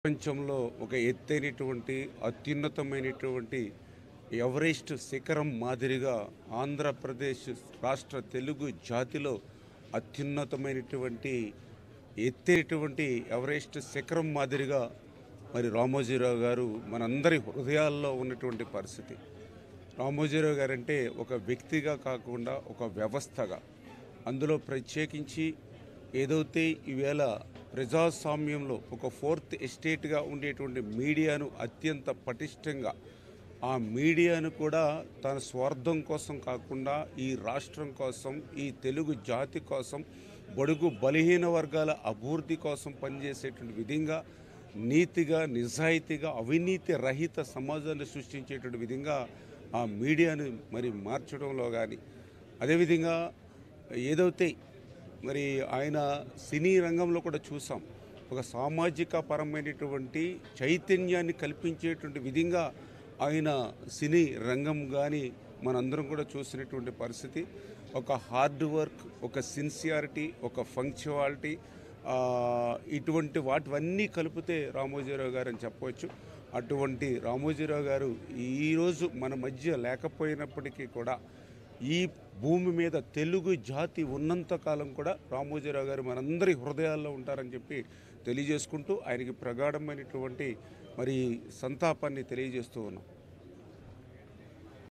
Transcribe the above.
ప్రపంచంలో ఒక ఎత్తైనటువంటి అత్యున్నతమైనటువంటి ఎవరెస్ట్ శిఖరం మాదిరిగా ఆంధ్రప్రదేశ్ రాష్ట్ర తెలుగు జాతిలో అత్యున్నతమైనటువంటి ఎత్తైనటువంటి ఎవరెస్ట్ శిఖరం మాదిరిగా మరి రామోజీరావు గారు మనందరి హృదయాల్లో ఉన్నటువంటి పరిస్థితి రామోజీరావు గారు అంటే ఒక వ్యక్తిగా కాకుండా ఒక వ్యవస్థగా అందులో ప్రత్యేకించి ఏదైతే ఈవేళ ప్రజాస్వామ్యంలో ఒక ఫోర్త్ ఎస్టేట్గా ఉండేటువంటి మీడియాను అత్యంత పటిష్టంగా ఆ మీడియాను కూడా తన స్వార్థం కోసం కాకుండా ఈ రాష్ట్రం కోసం ఈ తెలుగు జాతి కోసం బడుగు బలహీన వర్గాల అభివృద్ధి కోసం పనిచేసేటువంటి విధంగా నీతిగా నిజాయితీగా అవినీతి రహిత సమాజాన్ని సృష్టించేటువంటి విధంగా ఆ మీడియాను మరి మార్చడంలో కానీ అదేవిధంగా ఏదైతే మరి ఆయన సినీ రంగంలో కూడా చూసాం ఒక సామాజిక పరమైనటువంటి చైతన్యాన్ని కల్పించేటువంటి విధంగా ఆయన సినీ రంగం కానీ మనందరం కూడా చూసినటువంటి పరిస్థితి ఒక హార్డ్ వర్క్ ఒక సిన్సియారిటీ ఒక ఫంక్చువాలిటీ ఇటువంటి వాటివన్నీ కలిపితే రామోజీరావు గారు అని చెప్పవచ్చు అటువంటి రామోజీరావు గారు ఈరోజు మన మధ్య లేకపోయినప్పటికీ కూడా ఈ భూమి మీద తెలుగు జాతి ఉన్నంత కాలం కూడా రామోజీరావు గారు మనందరి హృదయాల్లో ఉంటారని చెప్పి తెలియజేసుకుంటూ ఆయనకి ప్రగాఢమైనటువంటి మరి సంతాపాన్ని తెలియజేస్తూ ఉన్నాం